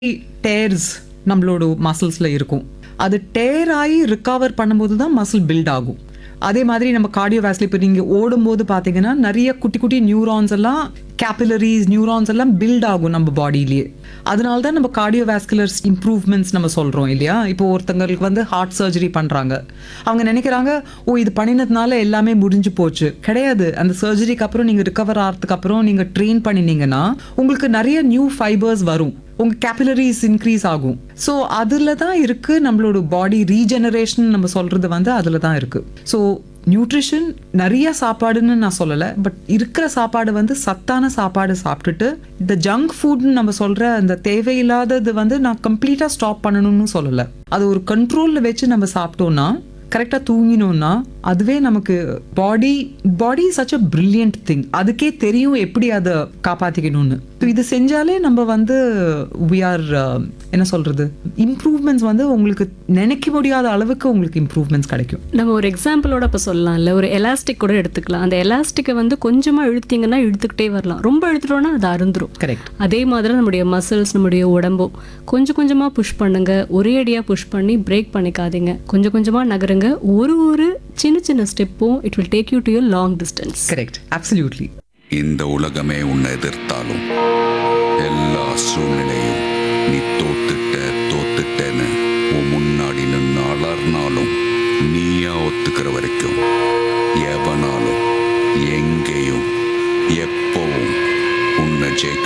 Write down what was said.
tears நம்மளோட மசில்ஸில் இருக்கும் அது டேர் ஆகி ரிகவர் பண்ணும்போது தான் மசில் பில்ட் ஆகும் அதே மாதிரி நம்ம கார்டியோவாஸ்ல இப்போ நீங்கள் ஓடும்போது பார்த்தீங்கன்னா நிறைய குட்டி குட்டி நியூரான்ஸ் எல்லாம் கேபிலரிஸ் நியூரான்ஸ் எல்லாம் பில்ட் ஆகும் நம்ம பாடியிலேயே அதனால தான் நம்ம கார்டியோவாஸ்குலர் இம்ப்ரூவ்மெண்ட்ஸ் நம்ம சொல்கிறோம் இல்லையா இப்போ ஒருத்தங்களுக்கு வந்து ஹார்ட் சர்ஜரி பண்ணுறாங்க அவங்க நினைக்கிறாங்க ஓ இது பண்ணினதுனால எல்லாமே முடிஞ்சு போச்சு கிடையாது அந்த சர்ஜரிக்கு அப்புறம் நீங்கள் ரிகவர் ஆகிறதுக்கு அப்புறம் நீங்கள் ட்ரெயின் பண்ணினீங்கன்னா உங்களுக்கு நிறைய நியூ ஃபைபர்ஸ் வரும் உங்க கேபிலரிஸ் இன்க்ரீஸ் ஆகும் ஸோ அதில் தான் இருக்கு நம்மளோட பாடி ரீஜெனரேஷன் நம்ம சொல்றது வந்து அதில் தான் இருக்கு ஸோ நியூட்ரிஷன் நிறைய சாப்பாடுன்னு நான் சொல்லலை பட் இருக்கிற சாப்பாடு வந்து சத்தான சாப்பாடு சாப்பிட்டுட்டு இந்த ஜங்க் ஃபுட்னு நம்ம சொல்ற அந்த தேவையில்லாதது வந்து நான் கம்ப்ளீட்டாக ஸ்டாப் பண்ணணும்னு சொல்லலை அது ஒரு கண்ட்ரோலில் வச்சு நம்ம சாப்பிட்டோம்னா கரெக்டாக தூங்கினோம்னா அதுவே நமக்கு body body such a brilliant thing அதுக்கே தெரியும் எப்படி அதை காப்பாற்றிக்கணும்னு ஸோ இது செஞ்சாலே நம்ம வந்து வி ஆர் என்ன சொல்றது இம்ப்ரூவ்மெண்ட்ஸ் வந்து உங்களுக்கு நினைக்க முடியாத அளவுக்கு உங்களுக்கு இம்ப்ரூவ்மெண்ட்ஸ் கிடைக்கும் நம்ம ஒரு எக்ஸாம்பிளோட அப்போ சொல்லலாம்ல ஒரு எலாஸ்டிக் கூட எடுத்துக்கலாம் அந்த எலாஸ்டிக்கை வந்து கொஞ்சமாக இழுத்தீங்கன்னா இழுத்துக்கிட்டே வரலாம் ரொம்ப இழுத்துட்டோம்னா அது அருந்துரும் கரெக்ட் அதே மாதிரி நம்முடைய மசில்ஸ் நம்முடைய உடம்பும் கொஞ்சம் கொஞ்சமாக புஷ் பண்ணுங்க ஒரே அடியாக புஷ் பண்ணி பிரேக் பண்ணிக்காதீங்க கொஞ்சம் கொஞ்சமாக நகருங்க ஒரு ஒரு சின்ன சின்ன ஸ்டெப்பும் it will take you to your long distance correct absolutely இந்த உலகமே உன்னை எதிர்த்தாலும் எல்லா சூழ்நிலையும் நீ தோத்துட்ட தோத்துட்டேன்னு உன் முன்னாடி நின்று அலர்னாலும் நீயா ஒத்துக்கிற வரைக்கும்